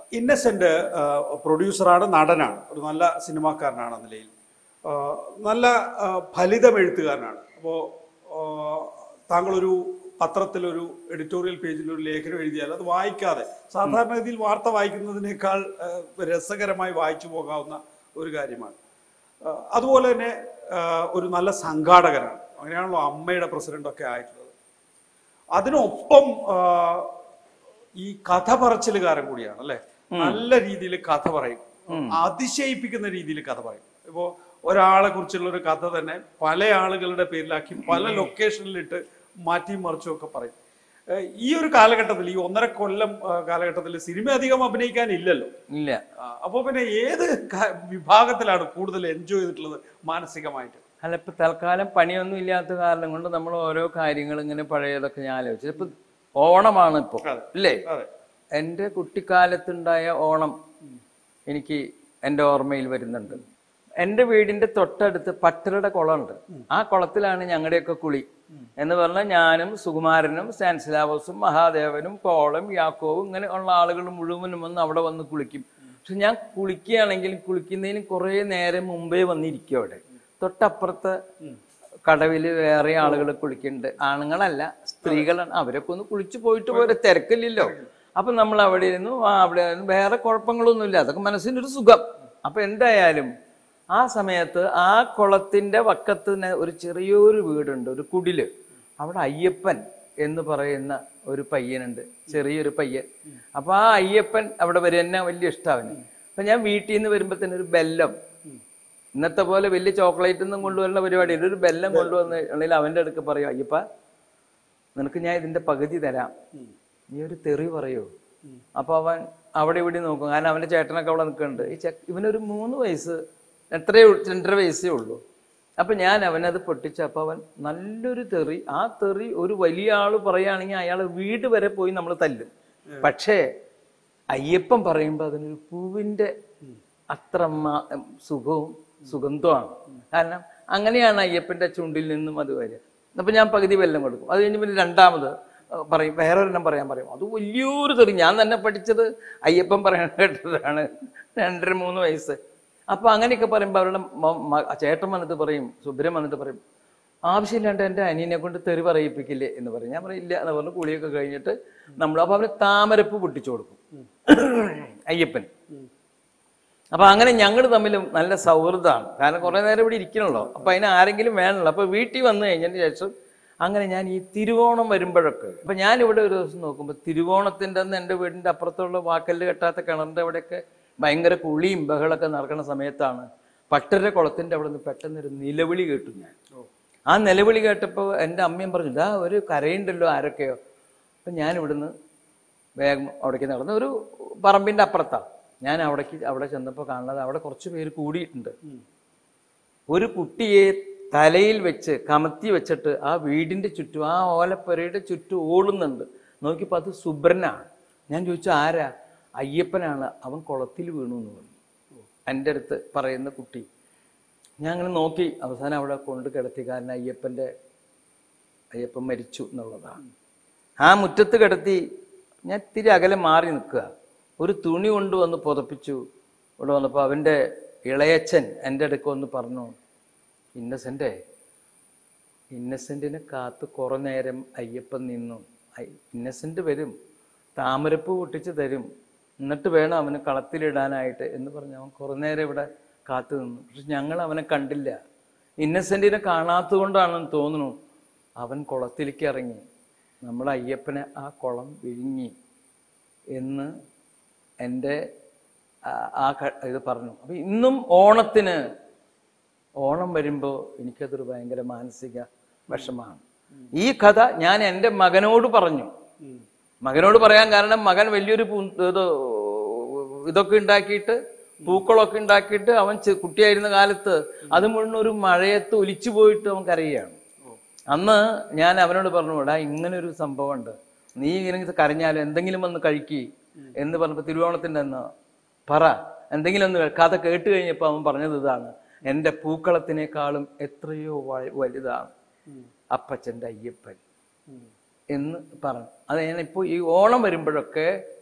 ഇന്നസെന്റ് പ്രൊഡ്യൂസറാണ് നടനാണ് ഒരു നല്ല സിനിമാക്കാരനാണ് ആ നിലയിൽ ആ, നല്ല ആ, ഫലിതം എഴുത്തുകാരനാണ് അപ്പോൾ താങ്കളൊരു പത്രത്തിലൊരു എഡിറ്റോറിയൽ പേജിൽ ഒരു ലേഖനം എഴുതിയാൽ അത് വായിക്കാതെ സാധാരണഗതിയിൽ വാർത്ത വായിക്കുന്നതിനേക്കാൾ ആ, രസകരമായി വായിച്ചു പോകാവുന്ന ഒരു കാര്യമാണ് ആ, അതുപോലെ തന്നെ ആ, ഒരു നല്ല സംഘാടകനാണ് അങ്ങനെയാണല്ലോ അമ്മയുടെ പ്രസിഡന്റൊക്കെ ആയിട്ടുള്ളത് അതിനൊപ്പം ആ, ഈ കഥ പറച്ചിലുകാരൻ കൂടിയാണ് അല്ലെ നല്ല രീതിയിൽ കഥ പറയും അതിശയിപ്പിക്കുന്ന രീതിയിൽ കഥ പറയും ഇപ്പോ ഒരാളെ കുറിച്ചുള്ള ഒരു കഥ തന്നെ പല ആളുകളുടെ പേരിലാക്കി പല ലൊക്കേഷനിലിട്ട് മാറ്റിയും മറിച്ചും ഒക്കെ പറയും ഏഹ് ഈ ഒരു കാലഘട്ടത്തിൽ ഈ ഒന്നര കൊല്ലം ആ, കാലഘട്ടത്തിൽ സിനിമ അധികം അഭിനയിക്കാനില്ലല്ലോ ഇല്ല ആ, അപ്പൊ പിന്നെ ഏത് ക- വിഭാഗത്തിലാണ് കൂടുതൽ എൻജോയ് ചെയ്തിട്ടുള്ളത് മാനസികമായിട്ട് അല്ല ഇപ്പൊ തൽക്കാലം പണിയൊന്നും ഇല്ലാത്ത കാരണം കൊണ്ട് നമ്മൾ ഓരോ കാര്യങ്ങൾ ഇങ്ങനെ പഴയതൊക്കെ ഞാൻ ആലോചിച്ചു ഇപ്പൊ ഓണമാണ് ഇപ്പൊ അതെ. അല്ലേ അതെ എൻ്റെ കുട്ടിക്കാലത്തുണ്ടായ ഓണം എനിക്ക് എൻ്റെ ഓർമ്മയിൽ വരുന്നുണ്ട് എൻ്റെ വീടിന്റെ തൊട്ടടുത്ത് പട്ടരുടെ കുളമുണ്ട് ആ കുളത്തിലാണ് ഞങ്ങളുടെയൊക്കെ കുളി എന്ന് പറഞ്ഞാൽ ഞാനും സുകുമാരനും സ്റ്റാൻസിലാവോസും മഹാദേവനും കോളം യാക്കോവും ഇങ്ങനെ ഉള്ള ആളുകൾ മുഴുവനും വന്ന് അവിടെ വന്ന് കുളിക്കും പക്ഷെ ഞാൻ കുളിക്കുകയാണെങ്കിൽ കുളിക്കുന്നതിന് കുറേ നേരം മുമ്പേ വന്നിരിക്കും അവിടെ തൊട്ടപ്പുറത്ത് കടവില് വേറെ ആളുകൾ കുളിക്കുന്നുണ്ട് ആണുങ്ങളല്ല സ്ത്രീകളാണ് അവരൊക്കെ ഒന്ന് കുളിച്ചു പോയിട്ട് പോരെ തിരക്കില്ലല്ലോ അപ്പൊ നമ്മൾ അവിടെ ഇരുന്നു ആ അവിടെ ഇരുന്നു. വേറെ കുഴപ്പങ്ങളൊന്നുമില്ല അതൊക്കെ മനസ്സിനൊരു സുഖം അപ്പൊ എന്തായാലും ആ സമയത്ത് ആ കുളത്തിന്റെ വക്കത്ത് തന്നെ ഒരു ചെറിയൊരു വീടുണ്ട് ഒരു കുടില് അവിടെ അയ്യപ്പൻ എന്ന് പറയുന്ന ഒരു പയ്യനുണ്ട് ചെറിയൊരു പയ്യൻ അപ്പൊ ആ അയ്യപ്പൻ അവിടെ വരും എന്നെ വലിയ ഇഷ്ടമാണ് അപ്പൊ ഞാൻ വീട്ടിൽ നിന്ന് വരുമ്പോ തന്നെ ഒരു ബെല്ലം ഇന്നത്തെ പോലെ വലിയ ചോക്ലേറ്റ് ഒന്നും കൊണ്ടുവരുന്ന പരിപാടി ഒരു ബെല്ലം കൊണ്ടുവന്ന് ഉള്ളിൽ അവന്റെ അടുക്ക് പറയും അയ്യപ്പ നിനക്ക് ഞാൻ ഇതിന്റെ പകുതി തരാം നീ ഒരു തെറി പറയൂ അപ്പൊ അവൻ അവിടെ ഇവിടെ നോക്കും കാരണം അവന്റെ ചേട്ടനൊക്കെ അവിടെ നിൽക്കുന്നുണ്ട് ഈ ചെ ഇവനൊരു മൂന്ന് വയസ്സ് എത്രയോ രണ്ടര വയസ്സേ ഉള്ളൂ അപ്പൊ ഞാൻ അവനത് പൊട്ടിച്ച അപ്പൊ അവൻ നല്ലൊരു തെറി ആ തെറി ഒരു വലിയ ആള് പറയുകയാണെങ്കിൽ അയാൾ വീട് വരെ പോയി നമ്മൾ തല്ലും പക്ഷേ അയ്യപ്പൻ പറയുമ്പോൾ അതിനൊരു പൂവിന്റെ അത്ര മാ- സുഖവും സുഗന്ധമാണ് കാരണം അങ്ങനെയാണ് അയ്യപ്പന്റെ ചുണ്ടിൽ നിന്നും അത് വരിക അപ്പൊ ഞാൻ പകുതി വെല്ലം കൊടുക്കും അത് കഴിഞ്ഞ് പിന്നെ രണ്ടാമത് അഹ് പറയും വേറൊരെണ്ണം പറയാൻ പറയും അത് വലിയൊരു തെറി ഞാൻ തന്നെ പഠിച്ചത് അയ്യപ്പൻ പറയാൻ കേട്ടതാണ് രണ്ടര മൂന്ന് വയസ്സ് അപ്പൊ അങ്ങനെയൊക്കെ പറയുമ്പോൾ അവരുടെ മ- മ- ചേട്ടൻ വന്നിട്ട് പറയും സുബ്രം വന്നിട്ട് പറയും ആവശ്യമില്ലാണ്ട് എൻ്റെ അനിയനെ കൊണ്ട് തെറി പറയിപ്പിക്കില്ലേ എന്ന് പറയും ഞാൻ പറയും ഇല്ല എന്ന് പറഞ്ഞ് കുളിയൊക്കെ കഴിഞ്ഞിട്ട് നമ്മൾ അപ്പൊ അവന് താമരപ്പ് പൊട്ടിച്ചു കൊടുക്കും അയ്യപ്പൻ അപ്പൊ അങ്ങനെ ഞങ്ങൾ തമ്മിലും നല്ല സൗഹൃദമാണ് കാരണം കുറെ നേരം ഇവിടെ ഇരിക്കണല്ലോ അപ്പൊ അതിന് ആരെങ്കിലും വേണമല്ലോ അപ്പൊ വീട്ടിൽ വന്നു കഴിഞ്ഞതിന് ശേഷം അങ്ങനെ ഞാൻ ഈ തിരുവോണം വരുമ്പോഴൊക്കെ അപ്പൊ ഞാൻ ഇവിടെ ഒരു ദിവസം നോക്കുമ്പോൾ തിരുവോണത്തിന്റെ അന്ന് എൻ്റെ വീടിന്റെ അപ്പുറത്തുള്ള വാക്കല്ല് കെട്ടാത്ത കിണറിന്റെ അവിടെയൊക്കെ ഭയങ്കര കുളിയും ബഹളൊക്കെ നടക്കുന്ന സമയത്താണ് പട്ടര കുളത്തിന്റെ അവിടെ നിന്ന് പെട്ടെന്നൊരു നിലവിളി കേട്ടു ഞാൻ ആ നിലവിളി കേട്ടപ്പോൾ എൻ്റെ അമ്മയും പറഞ്ഞു ഇതാ ഒരു കരയുണ്ടല്ലോ ആരൊക്കെയോ അപ്പം ഞാൻ ഇവിടുന്ന് വേഗം അവിടേക്ക് നടന്ന് ഒരു പറമ്പിന്റെ അപ്പുറത്താണ് ഞാൻ അവിടേക്ക് അവിടെ ചെന്നപ്പോൾ കാണുന്നത് അവിടെ കുറച്ച് പേര് കൂടിയിട്ടുണ്ട് ഒരു കുട്ടിയെ തലയിൽ വെച്ച് കമത്തി വെച്ചിട്ട് ആ വീടിന്റെ ചുറ്റും ആ ഓലപ്പുരയുടെ ചുറ്റും ഓടുന്നുണ്ട് നോക്കിയപ്പോൾ അത് സുബ്രനാണ് ഞാൻ ചോദിച്ചു ആരാ അയ്യപ്പനാണ് അവൻ കുളത്തിൽ വീണു എന്ന് പറഞ്ഞു എൻ്റെ അടുത്ത് പറയുന്ന കുട്ടി ഞാൻ അങ്ങനെ നോക്കി അവസാനം അവിടെ കൊണ്ട് കിടത്തി കാരണം അയ്യപ്പൻ്റെ അയ്യപ്പൻ മരിച്ചു എന്നുള്ളതാണ് ആ മുറ്റത്ത് കിടത്തി ഞാൻ ഇത്തിരി അകലെ മാറി നിൽക്കുക ഒരു തുണി കൊണ്ടുവന്ന് പുതപ്പിച്ചു ഇവിടെ വന്നപ്പോൾ അവൻ്റെ ഇളയച്ചൻ എൻ്റെ അടുക്ക വന്ന് പറഞ്ഞു ഇന്നസെൻ്റെ ഇന്നസെൻറ്റിനെ കാത്ത് കുറേ നേരം അയ്യപ്പൻ നിന്നു ഐ- ഇന്നസെൻ്റ് വരും താമരപ്പൂ പൊട്ടിച്ച് തരും എന്നിട്ട് വേണം അവന് കളത്തിലിടാനായിട്ട് എന്ന് പറഞ്ഞ് അവൻ കുറേ നേരം ഇവിടെ കാത്തു നിന്നു പക്ഷെ ഞങ്ങൾ അവനെ കണ്ടില്ല ഇന്നസെൻറ്റിനെ കാണാത്തത് കൊണ്ടാണെന്ന് തോന്നുന്നു അവൻ കുളത്തിലേക്ക് ഇറങ്ങി നമ്മുടെ അയ്യപ്പനെ ആ കുളം വിഴുങ്ങി എന്ന് എൻ്റെ ആ- ആ ക- ഇത് പറഞ്ഞു അപ്പം ഇന്നും ഓണത്തിന് ഓണം വരുമ്പോൾ എനിക്കതൊരു ഭയങ്കര മാനസിക വിഷമാണ് ഈ കഥ ഞാൻ എൻ്റെ മകനോട് പറഞ്ഞു മകനോട് പറയാൻ കാരണം മകൻ വലിയൊരു പൂ ഇത് ഇതൊക്കെ ഉണ്ടാക്കിയിട്ട് പൂക്കളൊക്കെ ഉണ്ടാക്കിയിട്ട് അവൻ ചെ- കുട്ടിയായിരുന്ന കാലത്ത് അത് മുഴുവൻ ഒരു മഴയത്ത് ഒലിച്ചു പോയിട്ട് അവൻ കരയുകയാണ് അന്ന് ഞാൻ അവനോട് പറഞ്ഞു എടാ ഇങ്ങനെ ഒരു സംഭവം ഉണ്ട് നീ ഇങ്ങനെ കരഞ്ഞാലും എന്തെങ്കിലും ഒന്ന് കഴിക്കി എന്ന് പറഞ്ഞപ്പോൾ തിരുവോണത്തിൻ്റെ അന്ന് പറ എന്തെങ്കിലും ഒന്ന് കഥ കേട്ട് കഴിഞ്ഞപ്പോൾ അവൻ പറഞ്ഞത് ഇതാണ് എൻ്റെ പൂക്കളത്തിനേക്കാളും എത്രയോ വ- വലുതാണ് അപ്പച്ചൻ്റെ അയ്യപ്പൻ എന്ന് പറഞ്ഞു അത് ഞാനിപ്പോൾ ഈ ഓണം വരുമ്പോഴൊക്കെ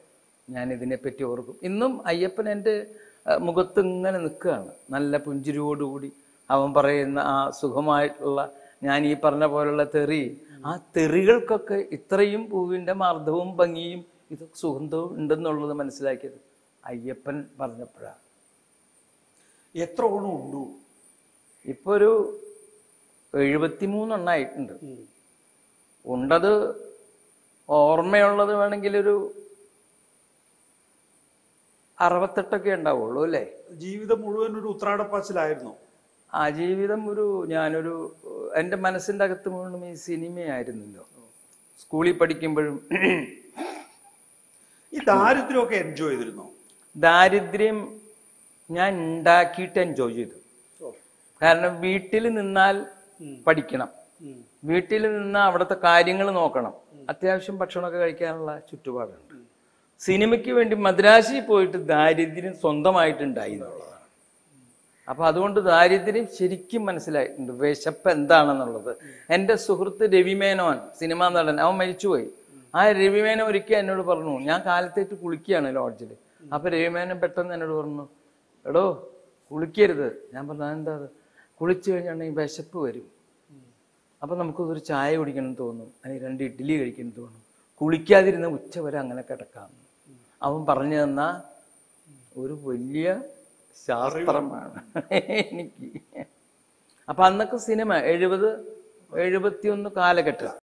ഞാൻ ഇതിനെപ്പറ്റി ഓർക്കും ഇന്നും അയ്യപ്പൻ എൻ്റെ അഹ്, മുഖത്ത് ഇങ്ങനെ നിൽക്കുകയാണ് നല്ല പുഞ്ചിരിയോടുകൂടി അവൻ പറയുന്ന ആ സുഖമായിട്ടുള്ള ഞാൻ ഈ പറഞ്ഞ പോലുള്ള തെറി ആ തെറികൾക്കൊക്കെ ഇത്രയും പൂവിൻ്റെ മാർദ്ദവും ഭംഗിയും ഇത് സുഗന്ധവും ഉണ്ടെന്നുള്ളത് മനസ്സിലാക്കിയത് അയ്യപ്പൻ പറഞ്ഞപ്പോഴാണ് എത്ര ഓണം ഉണ്ടു ഇപ്പൊ ഒരു എഴുപത്തിമൂന്നെണ്ണായിട്ടുണ്ട് ഉണ്ടത് ഓർമ്മയുള്ളത് വേണമെങ്കിൽ ഒരു അറുപത്തെട്ടൊക്കെ ഉണ്ടാവുള്ളൂ അല്ലേ ജീവിതം മുഴുവൻ ഒരു ഉത്രാടപ്പാച്ചിലായിരുന്നു ആ ജീവിതം ഒരു ഞാനൊരു എൻ്റെ മനസ്സിൻ്റെ അകത്ത് മുഴുവൻ ഈ സിനിമയായിരുന്നല്ലോ സ്കൂളിൽ പഠിക്കുമ്പോഴും ഈ ദാരിദ്ര്യമൊക്കെ എൻജോയ് ചെയ്തിരുന്നോ ദാരിദ്ര്യം ഞാൻ ഉണ്ടാക്കിയിട്ട് എൻജോയ് ചെയ്തു കാരണം വീട്ടിൽ നിന്നാൽ പഠിക്കണം വീട്ടിൽ നിന്ന് അവിടുത്തെ കാര്യങ്ങൾ നോക്കണം അത്യാവശ്യം ഭക്ഷണമൊക്കെ കഴിക്കാനുള്ള ചുറ്റുപാടുണ്ട് സിനിമയ്ക്ക് വേണ്ടി മദ്രാശിയിൽ പോയിട്ട് ദാരിദ്ര്യം സ്വന്തമായിട്ടുണ്ടായി എന്നുള്ളതാണ് അപ്പൊ അതുകൊണ്ട് ദാരിദ്ര്യം ശരിക്കും മനസ്സിലായിട്ടുണ്ട് വിശപ്പ് എന്താണെന്നുള്ളത് എൻ്റെ സുഹൃത്ത് രവിമേനോൻ സിനിമാ നടൻ അവൻ മരിച്ചുപോയി ആ രവിമേനോൻ ഒരിക്കൽ എന്നോട് പറഞ്ഞു ഞാൻ കാലത്തേറ്റ് കുളിക്കുകയാണ് ലോഡ്ജിൽ അപ്പൊ രവിമേനോൻ പെട്ടെന്ന് എന്നോട് പറഞ്ഞു എടോ കുളിക്കരുത് ഞാൻ പറഞ്ഞു എന്താ അത് കുളിച്ചു കഴിഞ്ഞാണെങ്കിൽ വിശപ്പ് വരും അപ്പം നമുക്കൊരു ചായ കുടിക്കണം എന്ന് തോന്നും അല്ലെങ്കിൽ രണ്ട് ഇഡ്ഡലി കഴിക്കണം എന്ന് തോന്നും കുളിക്കാതിരുന്ന ഉച്ച വരെ അങ്ങനെ കിടക്കാം അവൻ പറഞ്ഞു തന്ന ഒരു വലിയ ശാസ്ത്രമാണ് എനിക്ക് അപ്പൊ അന്നൊക്കെ സിനിമ എഴുപത് എഴുപത്തിയൊന്ന് കാലഘട്ടം